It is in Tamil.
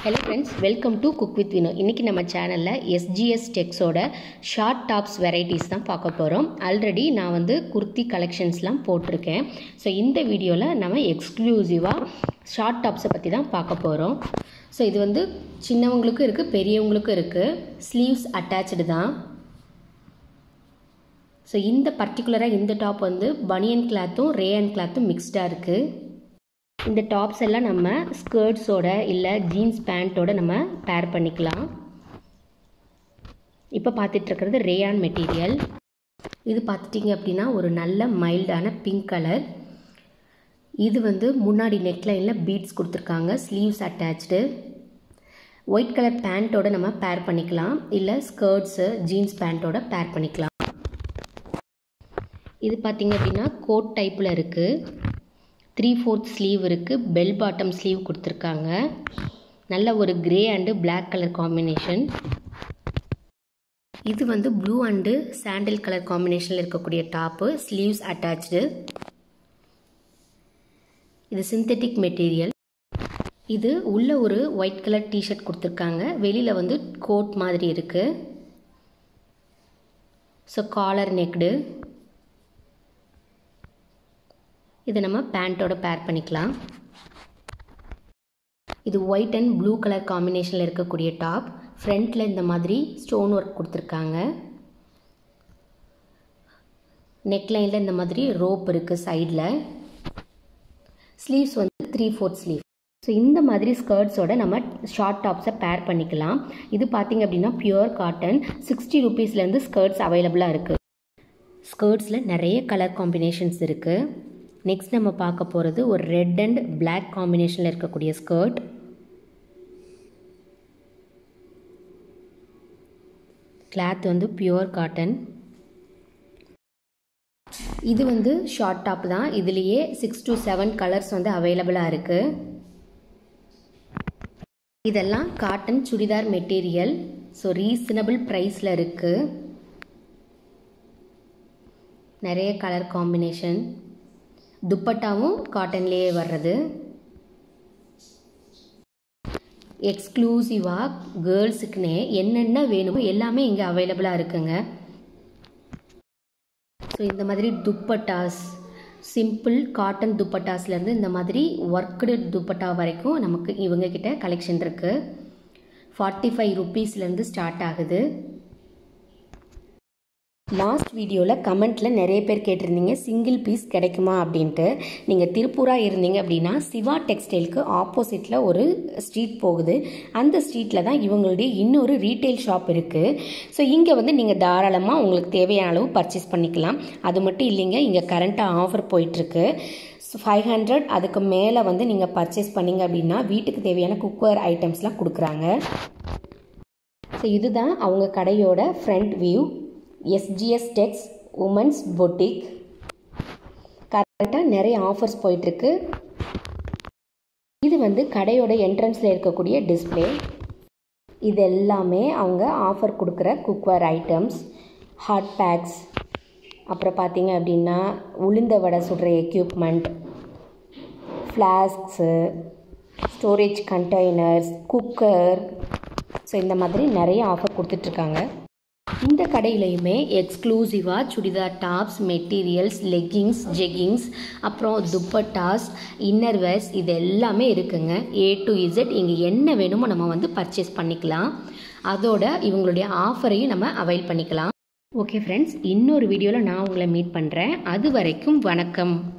hello friends welcome to cook with Vino இன்றைக்கி நம்ம சேனலில் எஸ்ஜிஎஸ் டெக்ஸோட ஷார்ட் டாப்ஸ் வெரைட்டிஸ் தான் பார்க்க போகிறோம் ஆல்ரெடி நான் வந்து குர்த்தி கலெக்ஷன்ஸ்லாம் போட்டிருக்கேன் ஸோ இந்த வீடியோவில் நம்ம எக்ஸ்க்ளூசிவாக ஷார்ட் டாப்ஸை பற்றி தான் பார்க்க போகிறோம் ஸோ இது வந்து சின்னவங்களுக்கும் இருக்குது பெரியவங்களுக்கும் இருக்குது ஸ்லீவ்ஸ் அட்டாச்சு தான் ஸோ இந்த பர்டிகுலராக இந்த டாப் வந்து பனியன் கிளாத்தும் ரேயன் கிளாத்தும் மிக்ஸ்டாக இருக்குது இந்த டாப்ஸ் எல்லாம் நம்ம ஸ்கர்ட்ஸோட இல்லை ஜீன்ஸ் பேண்ட்டோட நம்ம பேர் பண்ணிக்கலாம் இப்போ பார்த்துட்டு இருக்கிறது ரேயான் மெட்டீரியல் இது பார்த்துட்டிங்க அப்படின்னா ஒரு நல்ல மைல்டான பிங்க் கலர் இது வந்து முன்னாடி நெக்லைனில் பீட்ஸ் கொடுத்துருக்காங்க ஸ்லீவ்ஸ் அட்டாச்சு ஒயிட் கலர் பேண்ட்டோட நம்ம பேர் பண்ணிக்கலாம் இல்லை ஸ்கர்ட்ஸு ஜீன்ஸ் பேண்ட்டோட பேர் பண்ணிக்கலாம் இது பார்த்திங்க அப்படின்னா கோட் டைப்பில் இருக்குது த்ரீ ஃபோர்த் ஸ்லீவ் இருக்குது பெல் பாட்டம் ஸ்லீவ் கொடுத்துருக்காங்க நல்ல ஒரு grey and black colour combination இது வந்து ப்ளூ அண்டு சாண்டில் கலர் காம்பினேஷனில் இருக்கக்கூடிய டாப்பு ஸ்லீவ்ஸ் அட்டாச்சு இது சிந்தட்டிக் மெட்டீரியல் இது உள்ள ஒரு ஒயிட் கலர் டிஷர்ட் கொடுத்துருக்காங்க வெளியில் வந்து கோட் மாதிரி இருக்குது ஸோ காலர் நெக்டு இதை நம்ம பேண்ட்டோட பேர் பண்ணிக்கலாம் இது ஒயிட் அண்ட் ப்ளூ கலர் காம்பினேஷனில் இருக்கக்கூடிய டாப் ஃப்ரண்ட்டில் இந்த மாதிரி ஸ்டோன் ஒர்க் கொடுத்துருக்காங்க நெக்லைனில் இந்த மாதிரி ரோப் இருக்குது சைடில் ஸ்லீவ்ஸ் வந்து த்ரீ ஃபோர்த் ஸ்லீவ் ஸோ இந்த மாதிரி ஸ்கர்ட்ஸோட நம்ம ஷார்ட் டாப்ஸை பேர் பண்ணிக்கலாம் இது பார்த்திங்க அப்படின்னா பியூர் காட்டன் சிக்ஸ்டி ருபீஸ்லேருந்து ஸ்கர்ட்ஸ் அவைலபிளாக இருக்குது ஸ்கர்ட்ஸில் நிறைய கலர் காம்பினேஷன்ஸ் இருக்குது நெக்ஸ்ட் நம்ம பார்க்க போகிறது ஒரு ரெட் அண்ட் பிளாக் காம்பினேஷனில் இருக்கக்கூடிய ஸ்கர்ட் கிளாத் வந்து பியூர் காட்டன் இது வந்து ஷார்ட் டாப் தான் இதுலேயே சிக்ஸ் டு செவன் கலர்ஸ் வந்து அவைலபிளாக இருக்குது இதெல்லாம் cotton churidar material so reasonable ப்ரைஸில் இருக்குது நிறைய கலர் காம்பினேஷன் துப்பட்டாவும் காட்டன்லேயே வர்றது எக்ஸ்க்ளூசிவாக கேர்ள்ஸுக்குன்னே என்னென்ன வேணுமோ எல்லாமே இங்கே அவைலபிளாக இருக்குங்க ஸோ இந்த மாதிரி துப்பட்டாஸ் சிம்பிள் காட்டன் துப்பட்டாஸ்லேருந்து இந்த மாதிரி ஒர்க்குடு துப்பட்டா வரைக்கும் நமக்கு இவங்கக்கிட்ட கலெக்ஷன் இருக்குது ஃபார்ட்டி ஃபைவ் ருப்பீஸ்லேருந்து ஸ்டார்ட் ஆகுது லாஸ்ட் வீடியோவில் கமெண்ட்டில் நிறைய பேர் கேட்டிருந்தீங்க சிங்கிள் பீஸ் கிடைக்குமா அப்படின்ட்டு நீங்கள் திருப்பூராக இருந்தீங்க அப்படின்னா சிவா டெக்ஸ்டைலுக்கு ஆப்போசிட்டில் ஒரு ஸ்ட்ரீட் போகுது அந்த ஸ்ட்ரீட்டில் தான் இவங்களுடைய இன்னொரு ரீட்டைல் ஷாப் இருக்குது ஸோ இங்கே வந்து நீங்கள் தாராளமாக உங்களுக்கு தேவையான அளவு பர்ச்சேஸ் பண்ணிக்கலாம் அது மட்டும் இல்லைங்க இங்கே கரண்ட்டாக ஆஃபர் போயிட்டுருக்கு ஃபைவ் ஹண்ட்ரட் அதுக்கு மேலே வந்து நீங்கள் பர்ச்சேஸ் பண்ணிங்க அப்படின்னா வீட்டுக்கு தேவையான குக்கர் ஐட்டம்ஸ்லாம் கொடுக்குறாங்க ஸோ இதுதான் அவங்க கடையோட front view SGS tex women's boutique கரெக்டாக நிறைய ஆஃபர்ஸ் போயிட்டுருக்கு இது வந்து கடையோட என்ட்ரன்ஸில் இருக்கக்கூடிய டிஸ்பிளே இது எல்லாமே அவங்க ஆஃபர் கொடுக்குற குக்வேர் ஐட்டம்ஸ் ஹாட் பேக்ஸ் அப்புறம் பார்த்தீங்க அப்படின்னா உளுந்த வடை சுடுற equipment flasks storage containers cooker so இந்த மாதிரி நிறைய ஆஃபர் கொடுத்துட்ருக்காங்க இந்த கடையிலையுமே எக்ஸ்க்ளூசிவாக churidar tops materials leggings jeggings அப்புறம் துப்பட்டாஸ் இன்னர் வேர்ஸ் இது எல்லாமே இருக்குங்க ஏ டு இசட் இங்கே என்ன வேணுமோ நம்ம வந்து பர்ச்சேஸ் பண்ணிக்கலாம் அதோட இவங்களுடைய ஆஃபரையும் நம்ம அவைல் பண்ணிக்கலாம் ஓகே ஃப்ரெண்ட்ஸ் இன்னொரு வீடியோவில் நான் உங்களை மீட் பண்ணுறேன் அது வரைக்கும் வணக்கம்